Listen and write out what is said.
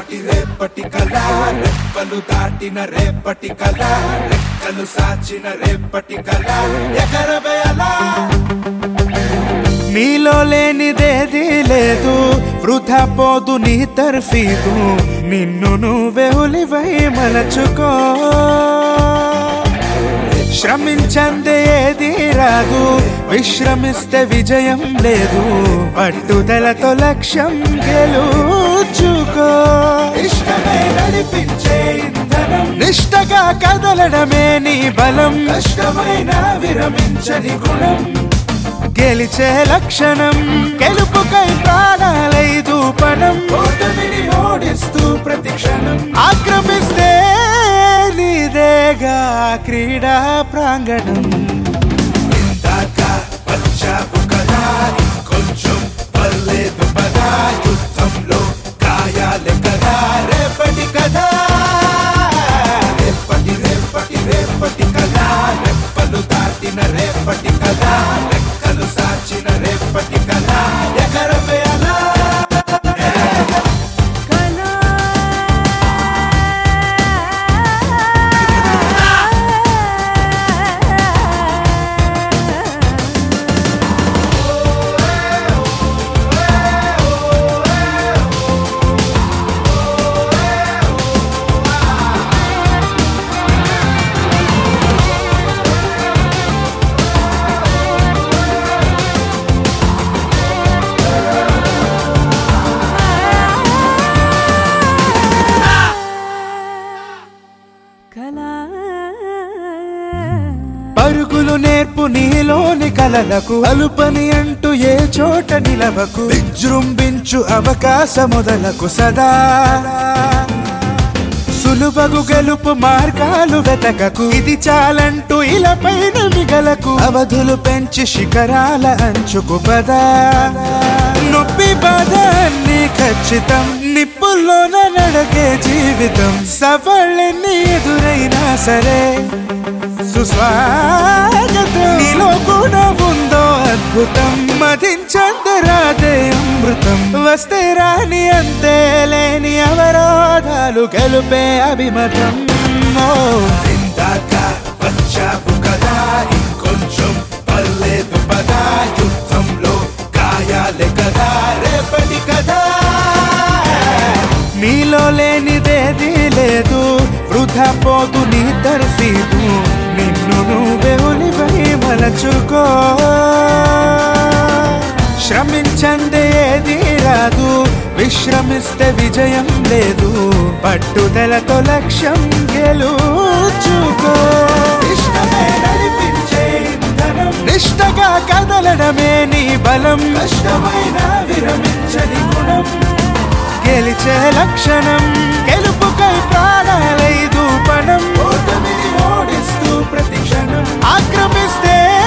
రేపటి రేపటి కళ రెప్పలు దాటిన రేపటి కళ రెక్కలు సాచిన రేపటి కళ ఎగరవే అలా నీలో లేనిదేది లేదు వృధా పోదు నీ తర్ఫీదు నిన్ను నువ్వే ఉలివై మలచుకో శ్రమించందే ఏది రాదు విశ్రమిస్తే విజయం లేదు పట్టుదలతో లక్ష్యం గెలుచుకో ఇష్టమై నడిపించే ఇంధనం నిష్టగా కదలడమే నీ బలం కష్టమైన విరమించని గుణం గెలిచే లక్షణం గెలుపుకై ప్రాణాలైదు పణం ఓటమిని ఓడిస్తూ ప్రతి క్షణం ఆక్రమిస్తే నీదేగా క్రీడా ప్రాంగణం ఇందాక వచ్చావు కదా కొంచెం పర్లేదు పదా యుద్ధంలో గాయాలే కదా రేపటి కదా రేపటి రేపటి రేపటి కదా రెప్పలు దాటిన రేపటి కదా రెక్కలు సాచిన రేపటి కదా ఎగరవే అలా పరుగులు నేర్పు నీలోని కలలకు అలుపని అంటూ ఏ చోట నిలవకు విజృంభించు అవకాశముదలకు సదా సులువగు గెలుపు మార్గాలు వెతకకు ఇది చాలంటూ ఇలా పైన మిగలకు అవధులు పెంచి శిఖరాల అంచుకు పదా నొప్పి బాధ అన్ని ఖచ్చితం నిప్పుల్లోన నడకే జీవితం సవాళ్ళెన్ని ఎదురైనా సరే సుస్వాగతం నీలో కూడా ఉందో అద్భుతం మదించందరాదే అమృతం వస్తే రాని అంతే లేని అవరోధాలు గెలుపే అభిమతం ఓ ఇందాక వచ్చావు కదా ఇంకొంచెం పర్లేదు పదా యుద్ధంలో గాయాలే కదా రేపటి కదా నీలో లేనిదేది లేదు వృధా పోదు నీ తర్ఫీదు నిన్ను నువ్వే ఉలివై మలచుకో శ్రమించందే ఏది రాదు విశ్రమిస్తే విజయం లేదు పట్టుదలతో లక్ష్యం గెలుచుకో ఇష్టమే నడిపించే ఇంధనం నిష్టగా కదలడమే నీ బలం కష్టమైన విరమించని గుణం గెలిచే లక్షణం గెలుపుకై ప్రాణాలైదు పణం ఓటమిని ఓడిస్తూ ప్రతి క్షణం ఆక్రమిస్తే